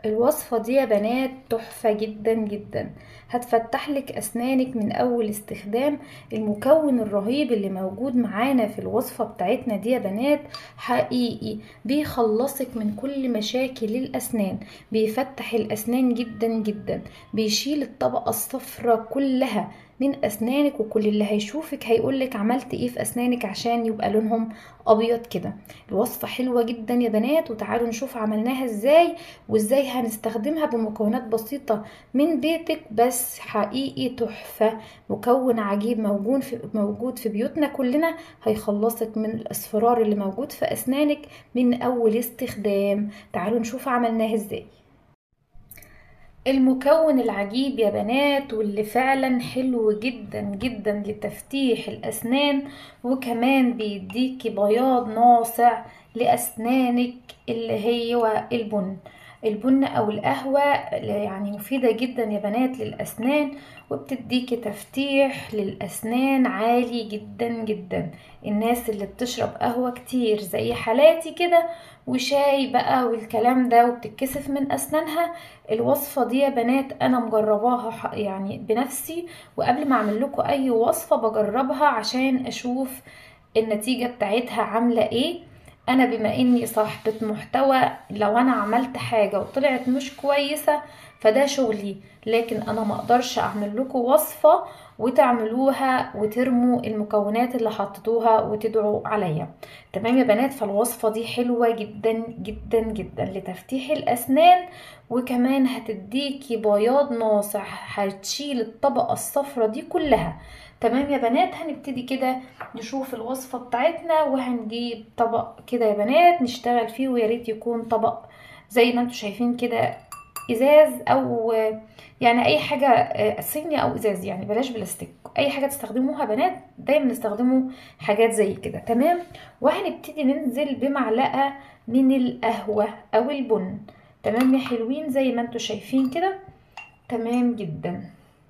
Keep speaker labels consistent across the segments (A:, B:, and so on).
A: الوصفة دي يا بنات تحفة جدا جدا هتفتح لك أسنانك من أول استخدام المكون الرهيب اللي موجود معانا في الوصفة بتاعتنا دي يا بنات حقيقي بيخلصك من كل مشاكل الأسنان بيفتح الأسنان جدا جدا بيشيل الطبقة الصفراء كلها من أسنانك وكل اللي هيشوفك هيقولك عملت ايه في أسنانك عشان يبقى لونهم أبيض كده الوصفة حلوة جدا يا بنات وتعالوا نشوف عملناها ازاي وازاي هنستخدمها بمكونات بسيطة من بيتك بس حقيقي تحفة مكون عجيب موجود في, موجود في بيوتنا كلنا هيخلصك من الاصفرار اللي موجود في أسنانك من أول استخدام تعالوا نشوف عملناها ازاي المكون العجيب يا بنات واللي فعلا حلو جدا جدا لتفتيح الأسنان وكمان بيديكي بياض ناصع لأسنانك اللي هو البن البن أو القهوة يعني مفيدة جدا يا بنات للأسنان وبتديكي تفتيح للأسنان عالي جدا جدا الناس اللي بتشرب قهوة كتير زي حالاتي كده وشاي بقى والكلام ده وبتتكسف من أسنانها الوصفة دي يا بنات أنا مجرباها يعني بنفسي وقبل ما أعمل لكم أي وصفة بجربها عشان أشوف النتيجة بتاعتها عاملة إيه انا بما اني صاحبة محتوى لو انا عملت حاجة وطلعت مش كويسة فده شغلي لكن انا ما اقدرش اعمل لكم وصفة وتعملوها وترموا المكونات اللي حطيتوها وتدعوا عليا تمام يا بنات فالوصفة دي حلوة جدا جدا جدا لتفتيح الاسنان وكمان هتديكي بياض ناصع هتشيل الطبقة الصفرة دي كلها تمام يا بنات هنبتدي كده نشوف الوصفة بتاعتنا وهنجيب طبق كده يا بنات نشتغل فيه ويا ريت يكون طبق زي ما انتم شايفين كده ازاز او يعني اي حاجة صيني او ازاز يعني بلاش بلاستيك اي حاجة تستخدموها بنات دايما استخدموا حاجات زي كده تمام وهنبتدي ننزل بمعلقة من القهوة او البن تمام يا حلوين زي ما انتم شايفين كده تمام جدا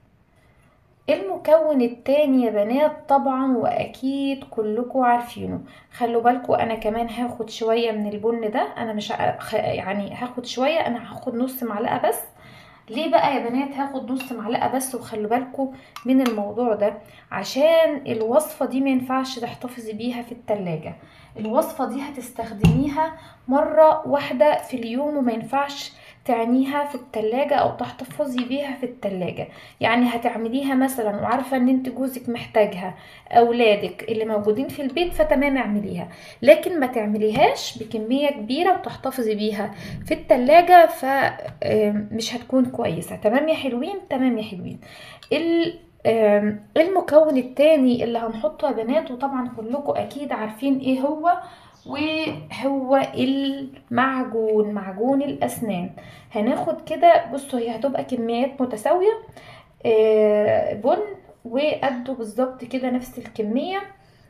A: المكون التاني يا بنات طبعا واكيد كلكم عارفينه خلوا بالكم انا كمان هاخد شوية من البن ده انا مش يعني هاخد شوية انا هاخد نص معلقة بس ليه بقى يا بنات هاخد نص معلقة بس وخلوا بالكم من الموضوع ده عشان الوصفة دي ما ينفعش تحتفظي بيها في التلاجة الوصفة دي هتستخدميها مرة واحدة في اليوم وما ينفعش تعنيها في التلاجة او تحتفظي بيها في التلاجة يعني هتعمليها مثلا وعارفة ان انت جوزك محتاجها اولادك اللي موجودين في البيت فتمام اعمليها لكن ما تعمليهاش بكمية كبيرة وتحتفظي بيها في التلاجة فمش هتكون كويسة تمام يا حلوين تمام يا حلوين المكون التاني اللي هنحطه يا بنات وطبعا كلكم اكيد عارفين ايه هو وهو المعجون معجون الاسنان هناخد كده بصوا هي هتبقى كميات متساويه بن وقده بالظبط كده نفس الكميه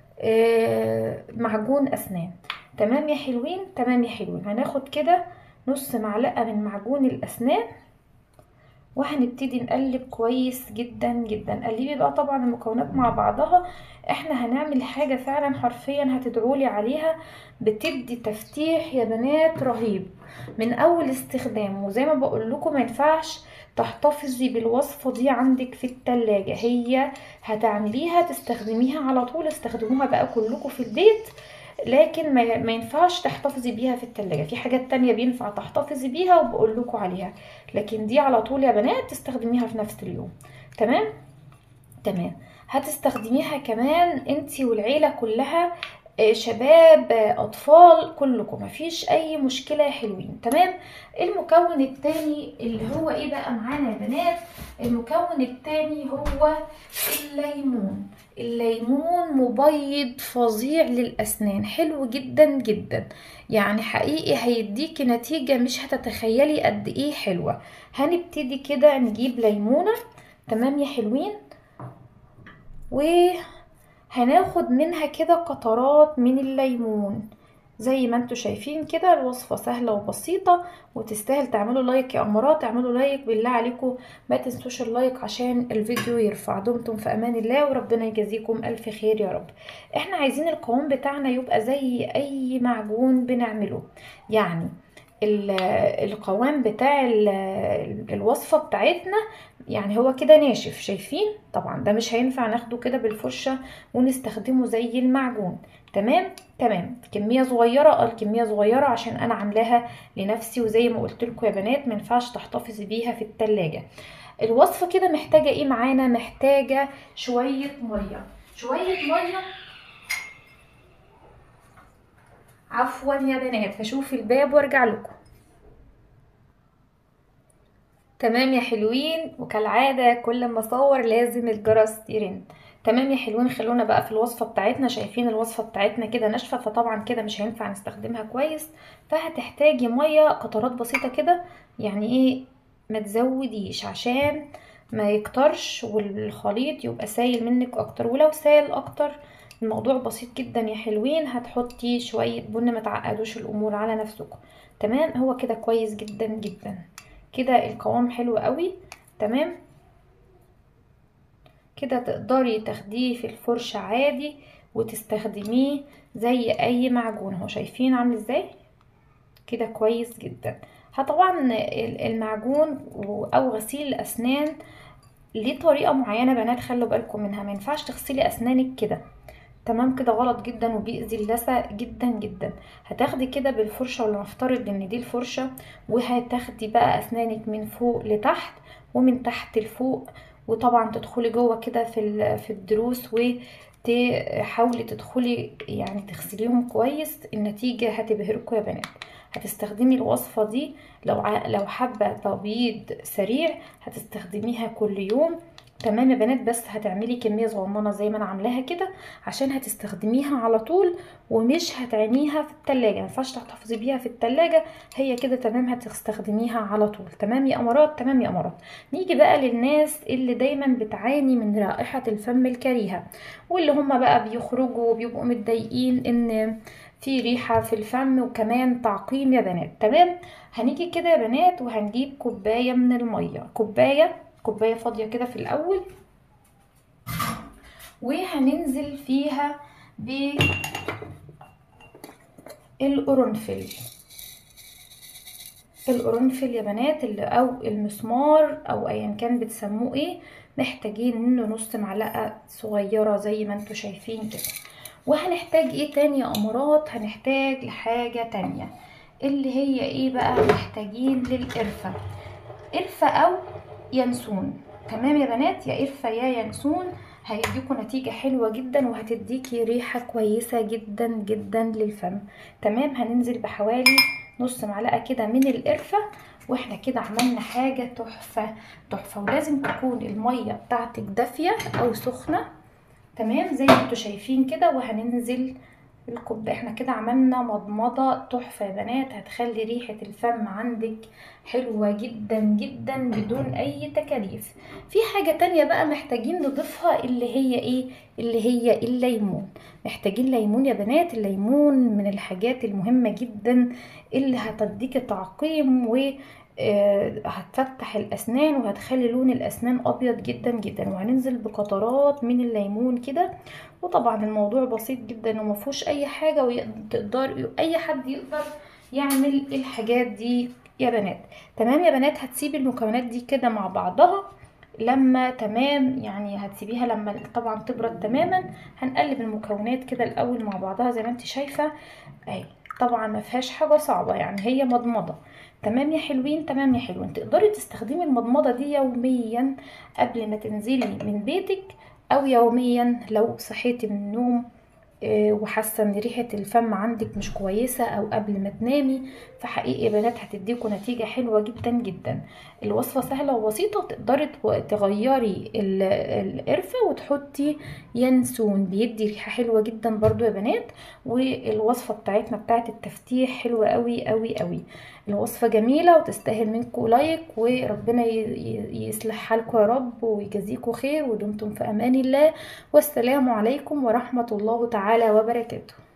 A: معجون اسنان تمام يا حلوين تمام يا حلوين هناخد كده نص معلقه من معجون الاسنان وهنبتدي نقلب كويس جدا جدا قلبي بقى طبعا المكونات مع بعضها احنا هنعمل حاجة فعلا حرفيا هتدعولي عليها بتدي تفتيح يا بنات رهيب من اول استخدام وزي ما بقول لكم ما ينفعش تحتفظي بالوصفة دي عندك في التلاجة هي هتعمليها تستخدميها على طول استخدموها بقى كلكم في البيت لكن ما ينفعش تحتفظي بيها في التلاجة في حاجات تانية بينفع تحتفظي بيها وبقول لكم عليها لكن دي على طول يا بنات تستخدميها في نفس اليوم تمام تمام هتستخدميها كمان انتي والعيلة كلها شباب اطفال كلكم مفيش اي مشكله يا حلوين تمام المكون التاني اللي هو ايه بقى معانا يا بنات المكون التاني هو الليمون الليمون مبيض فظيع للاسنان حلو جدا جدا يعني حقيقي هيديكي نتيجه مش هتتخيلي قد ايه حلوه هنبتدي كده نجيب ليمونه تمام يا حلوين و هناخد منها كده قطرات من الليمون زي ما انتوا شايفين كده الوصفة سهلة وبسيطة وتستاهل تعملوا لايك يا امارات اعملوا لايك بالله عليكم ما تنسوش اللايك عشان الفيديو يرفع دمتم في امان الله وربنا يجازيكم الف خير يا رب احنا عايزين القوام بتاعنا يبقى زي اي معجون بنعمله يعني القوام بتاع الوصفة بتاعتنا يعني هو كده ناشف شايفين طبعا ده مش هينفع ناخده كده بالفرشة ونستخدمه زي المعجون تمام تمام كمية صغيرة اه الكمية صغيرة عشان انا عاملاها لنفسي وزي ما قلت لكم يا بنات منفعش تحتفظي بيها في التلاجة الوصفة كده محتاجة ايه معانا محتاجة شوية مية شوية مية عفوا يا بنات هشوف الباب وارجع لكم تمام يا حلوين وكالعادة كل ما اصور لازم الجرس يرن تمام يا حلوين خلونا بقى في الوصفة بتاعتنا شايفين الوصفة بتاعتنا كده ناشفة فطبعا كده مش هينفع نستخدمها كويس فهتحتاجي مية قطرات بسيطة كده يعني ايه ما تزوديش عشان ما يكترش والخليط يبقى سايل منك اكتر ولو سايل اكتر الموضوع بسيط جدا يا حلوين هتحطي شوية بن ما تعقدوش الامور على نفسكم تمام هو كده كويس جدا جدا كده القوام حلو قوي تمام كده تقدري تاخديه في الفرشة عادي وتستخدميه زي اي معجون اهو شايفين عامل ازاي كده كويس جدا طبعا المعجون او غسيل الاسنان ليه طريقة معينة بنات خلوا بالكم منها ما ينفعش تغسلي اسنانك كده تمام كده غلط جدا وبيأذي اللثة جدا جدا هتاخدي كده بالفرشة ولا نفترض ان دي الفرشة وهتاخدي بقى اسنانك من فوق لتحت ومن تحت لفوق وطبعا تدخلي جوه كده في في الضروس وتحاولي تدخلي يعني تغسليهم كويس النتيجة هتبهركم يا بنات هتستخدمي الوصفة دي لو لو حابة تبييض سريع هتستخدميها كل يوم تمام يا بنات بس هتعملي كميه صغننه زي ما انا عاملاها كده عشان هتستخدميها على طول ومش هتعينيها في التلاجة مينفعش تحتفظي بيها في التلاجة هي كده تمام هتستخدميها على طول تمام يا امارات تمام يا امارات نيجي بقى للناس اللي دايما بتعاني من رائحه الفم الكريهه واللي هم بقى بيخرجوا وبيبقوا متضايقين ان في ريحة في الفم وكمان تعقيم يا بنات تمام هنيجي كده يا بنات وهنجيب كوباية من المية كوباية كوبايه فاضيه كده في الاول وهننزل فيها ب القرنفل القرنفل يا بنات اللي او المسمار او ايا كان بتسموه ايه محتاجين منه نص معلقه صغيره زي ما انتوا شايفين كده وهنحتاج ايه تاني يا امارات هنحتاج لحاجه تانية اللي هي ايه بقى محتاجين للقرفه قرفه او ينسون تمام يا بنات يا قرفه يا ينسون هيديكوا نتيجة حلوة جدا وهتديكي ريحة كويسة جدا جدا للفم تمام هننزل بحوالي نص معلقة كده من القرفة واحنا كده عملنا حاجة تحفة تحفة ولازم تكون المية بتاعتك دافية او سخنة تمام زي ما انتوا شايفين كده وهننزل الكوبايه احنا كده عملنا مضمضه تحفه يا بنات هتخلي ريحه الفم عندك حلوه جدا جدا بدون اي تكاليف في حاجه تانية بقى محتاجين نضيفها اللي هي ايه اللي هي الليمون محتاجين ليمون يا بنات الليمون من الحاجات المهمه جدا اللي هتديكي تعقيم و هتفتح الاسنان وهتخلي لون الاسنان ابيض جدا جدا وهننزل بقطرات من الليمون كده وطبعا الموضوع بسيط جدا ومفهوش اي حاجه وتقدر اي حد يقدر يعمل الحاجات دي يا بنات تمام يا بنات هتسيبي المكونات دي كده مع بعضها لما تمام يعني هتسيبيها لما طبعا تبرد تماما هنقلب المكونات كده الاول مع بعضها زي ما انت شايفه اهي طبعا ما فيهاش حاجه صعبه يعني هي مضمضه تمام يا حلوين تمام يا حلوين تقدري تستخدمي المضمضه دي يوميا قبل ما تنزلي من بيتك او يوميا لو صحيتي من النوم وحاسه ان ريحه الفم عندك مش كويسه او قبل ما تنامي فحقيقي يا بنات هتديكوا نتيجه حلوه جدا جدا الوصفه سهله وبسيطه تقدري تغيري القرفه وتحطي ينسون بيدي ريحه حلوه جدا برضو يا بنات والوصفه بتاعتنا بتاعت التفتيح حلوه قوي قوي قوي الوصفه جميله وتستاهل منكم لايك وربنا يصلح حالكم يا رب ويجازيكم خير ودمتم في امان الله والسلام عليكم ورحمه الله تعالى وبركاته